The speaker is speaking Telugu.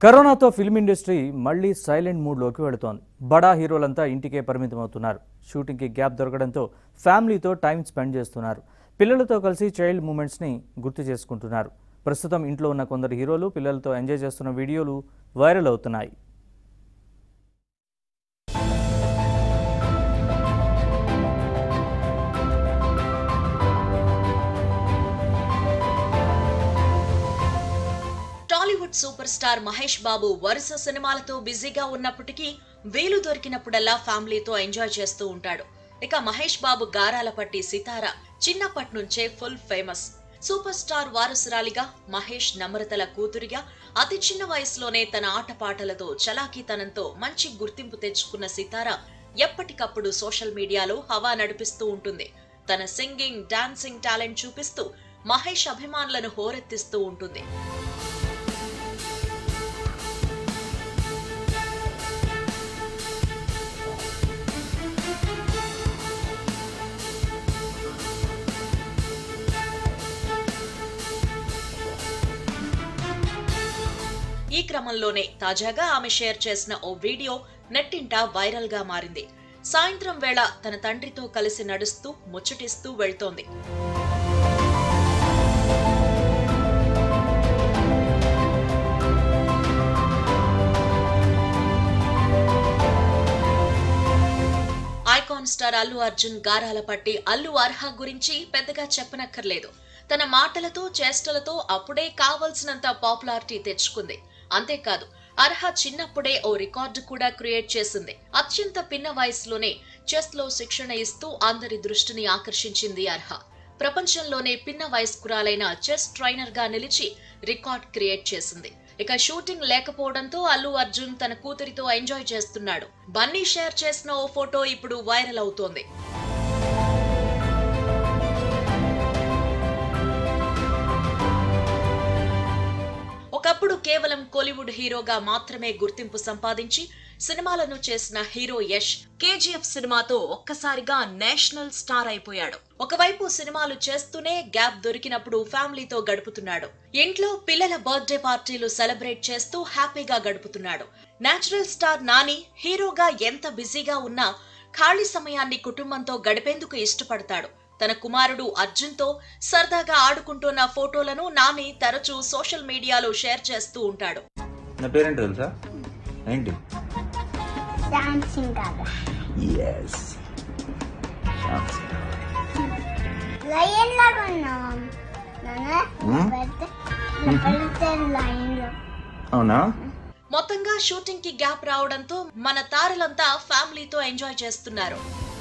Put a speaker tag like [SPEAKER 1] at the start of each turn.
[SPEAKER 1] కరోనాతో ఫిల్మ్ ఇండస్ట్రీ మళ్లీ సైలెంట్ మూడ్లోకి వెళుతోంది బడా హీరోలంతా ఇంటికే పరిమితమవుతున్నారు షూటింగ్కి గ్యాప్ దొరకడంతో ఫ్యామిలీతో టైం స్పెండ్ చేస్తున్నారు పిల్లలతో కలిసి చైల్డ్ మూమెంట్స్ని గుర్తు చేసుకుంటున్నారు ప్రస్తుతం ఇంట్లో ఉన్న కొందరు హీరోలు పిల్లలతో ఎంజాయ్ చేస్తున్న వీడియోలు వైరల్ అవుతున్నాయి
[SPEAKER 2] Tollywood super star Mahesh Babu వరుస సినిమాలతో బిజీగా ఉన్నప్పటికీ వీలు దొరికినప్పుడల్లా ఫ్యామిలీతో ఎంజాయ్ చేస్తూ ఉంటాడు ఇక మహేష్ బాబు గారాల పట్టి సితార చిన్నప్పటి నుంచే ఫుల్ ఫేమస్ సూపర్ స్టార్ వారసురాలిగా మహేష్ నమ్రతల కూతురిగా అతి చిన్న వయసులోనే తన ఆటపాటలతో చలాకీతనంతో మంచి గుర్తింపు తెచ్చుకున్న సితార ఎప్పటికప్పుడు సోషల్ మీడియాలో హవా నడిపిస్తూ ఉంటుంది తన సింగింగ్ డాన్సింగ్ టాలెంట్ చూపిస్తూ మహేష్ అభిమానులను హోరెత్తిస్తూ ఉంటుంది ఈ క్రమంలోనే తాజాగా ఆమె షేర్ చేసిన ఓ వీడియో నెట్టింట వైరల్ గా మారింది సాయంత్రం వేళ తన తండ్రితో కలిసి నడుస్తూ ముచ్చటిస్తూ వెళ్తోంది ఐకాన్ స్టార్ అల్లు అర్జున్ గారాల పట్టి అల్లు అర్హ గురించి పెద్దగా చెప్పనక్కర్లేదు తన మాటలతో చేష్టలతో అప్పుడే కావలసినంత పాపులారిటీ తెచ్చుకుంది అంతేకాదు అర్హ చిన్నప్పుడే ఓ రికార్డు కూడా క్రియేట్ చేసింది అత్యంత పిన్న వయసులోనే చెస్ లో శిక్షణ ఇస్తూ అందరి దృష్టిని ఆకర్షించింది అర్హ ప్రపంచంలోనే పిన్న వయస్కురాలైన చెస్ ట్రైనర్ గా నిలిచి రికార్డ్ క్రియేట్ చేసింది ఇక షూటింగ్ లేకపోవడంతో అల్లు అర్జున్ తన కూతురితో ఎంజాయ్ చేస్తున్నాడు బన్నీ షేర్ చేసిన ఓ ఫోటో ఇప్పుడు వైరల్ అవుతోంది ఒకప్పుడు కేవలం కోలీవుడ్ హీరోగా మాత్రమే గుర్తింపు సంపాదించి సినిమాలను చేసిన హీరో యష్ కేజీఎఫ్ సినిమాతో ఒక్కసారిగా నేషనల్ స్టార్ అయిపోయాడు ఒకవైపు సినిమాలు చేస్తూనే గ్యాప్ దొరికినప్పుడు ఫ్యామిలీతో గడుపుతున్నాడు ఇంట్లో పిల్లల బర్త్డే పార్టీలు సెలబ్రేట్ చేస్తూ హ్యాపీగా గడుపుతున్నాడు నేచురల్ స్టార్ నాని హీరోగా ఎంత బిజీగా ఉన్నా ఖాళీ సమయాన్ని కుటుంబంతో గడిపేందుకు ఇష్టపడతాడు తన కుమారుడు అర్జున్తో సరదాగా ఆడుకుంటున్న ఫోటోలను నాని తరచూ సోషల్ మీడియాలో షేర్ చేస్తూ ఉంటాడు
[SPEAKER 3] నా పేరేంటి తెలుసా ఏంటి
[SPEAKER 4] డాన్సింగ్ కదా
[SPEAKER 3] ఎస్
[SPEAKER 4] లయన్ లాగా ఉన్నాం నాన్న
[SPEAKER 3] Hmm?
[SPEAKER 4] పెడితే పెడితే లయన్ లో
[SPEAKER 3] అవునా
[SPEAKER 2] మొత్తంగా షూటింగ్ కి గ్యాప్ రావడంతో మన తారలంతా ఫ్యామిలీతో ఎంజాయ్ చేస్తున్నారు